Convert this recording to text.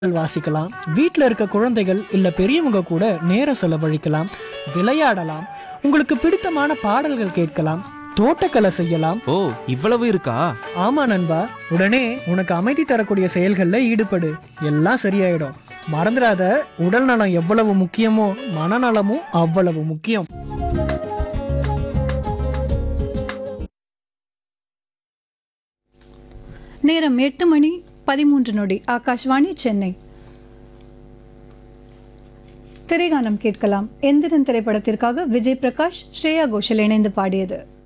வாசிக்கலாம் வீட்டில் இருக்க குழந்தைகள் இல்லை பெரியவங்க கூட நேரம் செலவழிக்கலாம் விளையாடலாம் உங்களுக்கு பிடித்தமான பாடல்கள் கேட்கலாம் தோட்டக்கலை செய்யலாம் ஓ இவ்வளவு இருக்கா ஆமா நண்பா உடனே உனக்கு அமைதி தரக்கூடிய செயல்களில் ஈடுபடு எல்லாம் சரியாயிடும் மறந்துடாத உடல் நலம் எவ்வளவு முக்கியமோ மனநலமும் அவ்வளவு முக்கியம் நேரம் எட்டு மணி பதிமூன்று நொடி ஆகாஷ்வாணி சென்னை திரைகானம் கேட்கலாம் எந்திரன் திரைப்படத்திற்காக விஜய் பிரகாஷ் ஸ்ரேயா கோஷல் இணைந்து பாடியது